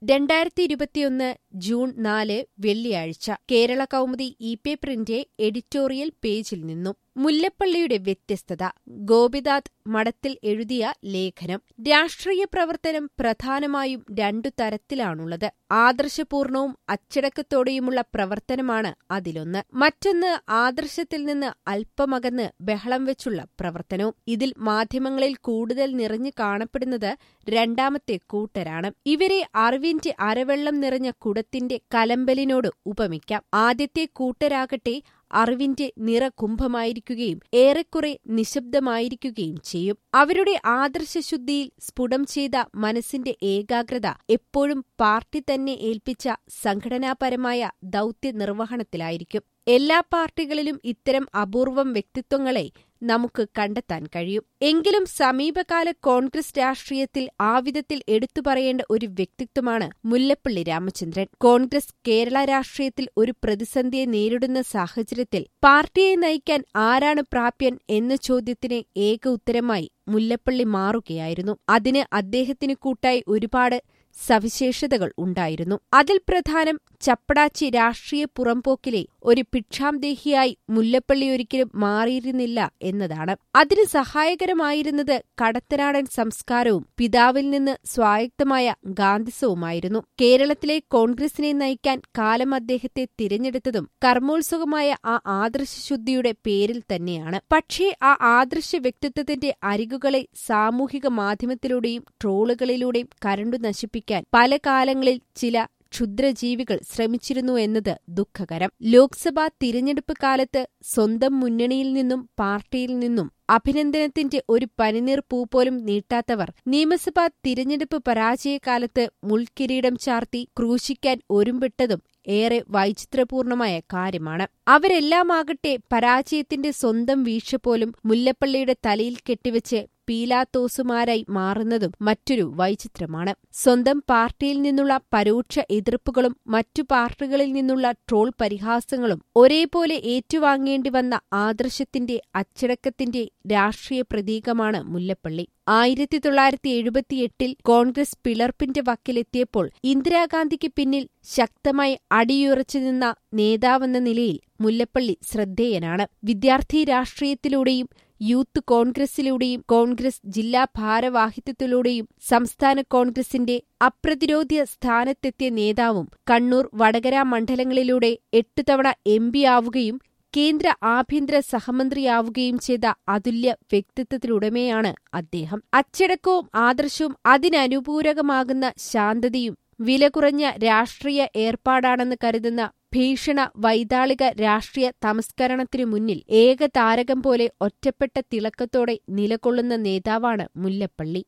രണ്ടായിരത്തി ഇരുപത്തിയൊന്ന് ജൂൺ നാല് വെള്ളിയാഴ്ച കേരള കൗമുദി ഇ പേപ്പറിന്റെ എഡിറ്റോറിയൽ പേജിൽ നിന്നും മുല്ലപ്പള്ളിയുടെ വ്യത്യസ്തത ഗോപിനാഥ് മഠത്തിൽ എഴുതിയ ലേഖനം രാഷ്ട്രീയ പ്രവർത്തനം പ്രധാനമായും രണ്ടു തരത്തിലാണുള്ളത് ആദർശപൂർണവും അച്ചടക്കത്തോടെയുമുള്ള പ്രവർത്തനമാണ് അതിലൊന്ന് മറ്റൊന്ന് ആദർശത്തിൽ നിന്ന് അല്പമകന്ന് ബഹളം വെച്ചുള്ള പ്രവർത്തനവും ഇതിൽ മാധ്യമങ്ങളിൽ കൂടുതൽ നിറഞ്ഞു കാണപ്പെടുന്നത് രണ്ടാമത്തെ കൂട്ടരാണ് ഇവരെ അറിവിന്റെ അരവെള്ളം നിറഞ്ഞ കുടത്തിന്റെ കലമ്പലിനോട് ഉപമിക്കാം ആദ്യത്തെ കൂട്ടരാകട്ടെ അറിവിന്റെ നിറകുംഭമായിരിക്കുകയും ഏറെക്കുറെ നിശബ്ദമായിരിക്കുകയും ചെയ്യും അവരുടെ ആദർശശുദ്ധിയിൽ സ്ഫുടം ചെയ്ത മനസ്സിന്റെ ഏകാഗ്രത എപ്പോഴും പാർട്ടി തന്നെ ഏൽപ്പിച്ച സംഘടനാപരമായ ദൗത്യ നിർവഹണത്തിലായിരിക്കും എല്ലാ പാർട്ടികളിലും ഇത്തരം അപൂർവം വ്യക്തിത്വങ്ങളെ നമുക്ക് കണ്ടെത്താൻ കഴിയും എങ്കിലും സമീപകാല കോൺഗ്രസ് രാഷ്ട്രീയത്തിൽ ആ വിധത്തിൽ എടുത്തു പറയേണ്ട ഒരു വ്യക്തിത്വമാണ് മുല്ലപ്പള്ളി രാമചന്ദ്രൻ കോൺഗ്രസ് കേരള രാഷ്ട്രീയത്തിൽ ഒരു പ്രതിസന്ധിയെ നേരിടുന്ന സാഹചര്യത്തിൽ പാർട്ടിയെ നയിക്കാൻ ആരാണ് പ്രാപ്യൻ എന്ന ചോദ്യത്തിന് ഏക ഉത്തരമായി മുല്ലപ്പള്ളി മാറുകയായിരുന്നു അതിന് അദ്ദേഹത്തിന് കൂട്ടായി ഒരുപാട് സവിശേഷതകൾ ഉണ്ടായിരുന്നു അതിൽ പ്രധാനം ചപ്പടാച്ചി രാഷ്ട്രീയ പുറംപോക്കിലെ ഒരു ഭിക്ഷാംദേഹിയായി മുല്ലപ്പള്ളി ഒരിക്കലും മാറിയിരുന്നില്ല എന്നതാണ് അതിന് സഹായകരമായിരുന്നത് കടത്തനാടൻ സംസ്കാരവും പിതാവിൽ നിന്ന് സ്വായക്തമായ ഗാന്ധിസവുമായിരുന്നു കേരളത്തിലെ കോൺഗ്രസിനെ നയിക്കാൻ കാലം അദ്ദേഹത്തെ തിരഞ്ഞെടുത്തതും കർമ്മോത്സുകമായ ആ ആദർശശുദ്ധിയുടെ പേരിൽ തന്നെയാണ് പക്ഷേ ആ ആദർശ വ്യക്തിത്വത്തിന്റെ അരികുകളെ സാമൂഹിക മാധ്യമത്തിലൂടെയും ട്രോളുകളിലൂടെയും കരണ്ടു നശിപ്പിക്കാൻ പല കാലങ്ങളിൽ ചില ക്ഷുദ്രജീവികൾ ശ്രമിച്ചിരുന്നു എന്നത് ദുഃഖകരം ലോക്സഭാ തിരഞ്ഞെടുപ്പ് കാലത്ത് സ്വന്തം മുന്നണിയിൽ നിന്നും പാർട്ടിയിൽ നിന്നും അഭിനന്ദനത്തിന്റെ ഒരു പനിനീർ പൂ പോലും നീട്ടാത്തവർ നിയമസഭാ തിരഞ്ഞെടുപ്പ് പരാജയകാലത്ത് മുൾക്കിരീടം ചാർത്തി ക്രൂശിക്കാൻ ഒരുമ്പിട്ടതും ഏറെ വൈചിത്രപൂർണമായ കാര്യമാണ് അവരെല്ലാമാകട്ടെ പരാജയത്തിന്റെ സ്വന്തം വീഴ്ച പോലും മുല്ലപ്പള്ളിയുടെ തലയിൽ കെട്ടിവെച്ച് പീലാത്തോസുമാരായി മാറുന്നതും മറ്റൊരു വൈചിത്രമാണ് സ്വന്തം പാർട്ടിയിൽ നിന്നുള്ള പരോക്ഷ എതിർപ്പുകളും മറ്റു പാർട്ടികളിൽ നിന്നുള്ള ട്രോൾ പരിഹാസങ്ങളും ഒരേപോലെ ഏറ്റുവാങ്ങേണ്ടി വന്ന ആദർശത്തിന്റെ അച്ചടക്കത്തിന്റെ രാഷ്ട്രീയ പ്രതീകമാണ് മുല്ലപ്പള്ളി ആയിരത്തി തൊള്ളായിരത്തി എഴുപത്തിയെട്ടിൽ കോൺഗ്രസ് പിളർപ്പിന്റെ വക്കിലെത്തിയപ്പോൾ ഇന്ദിരാഗാന്ധിക്ക് പിന്നിൽ ശക്തമായി അടിയുറച്ചു നിന്ന നേതാവെന്ന നിലയിൽ മുല്ലപ്പള്ളി ശ്രദ്ധേയനാണ് വിദ്യാർത്ഥി രാഷ്ട്രീയത്തിലൂടെയും യൂത്ത് കോൺഗ്രസിലൂടെയും കോൺഗ്രസ് ജില്ലാ ഭാരവാഹിത്വത്തിലൂടെയും സംസ്ഥാന കോൺഗ്രസിന്റെ അപ്രതിരോധ്യ സ്ഥാനത്തെത്തിയ നേതാവും കണ്ണൂർ വടകര മണ്ഡലങ്ങളിലൂടെ എട്ടു തവണ എം ആവുകയും കേന്ദ്ര ആഭ്യന്തര സഹമന്ത്രിയാവുകയും ചെയ്ത അതുല്യ വ്യക്തിത്വത്തിലുടമയാണ് അദ്ദേഹം അച്ചടക്കവും ആദർശവും അതിനനുപൂരകമാകുന്ന ശാന്തതയും വില കുറഞ്ഞ രാഷ്ട്രീയ ഏർപ്പാടാണെന്ന് കരുതുന്ന ഭീഷണ വൈതാളിക രാഷ്ട്രീയ തമസ്കരണത്തിനു മുന്നിൽ ഏക താരകം പോലെ ഒറ്റപ്പെട്ട തിളക്കത്തോടെ നിലകൊള്ളുന്ന നേതാവാണ് മുല്ലപ്പള്ളി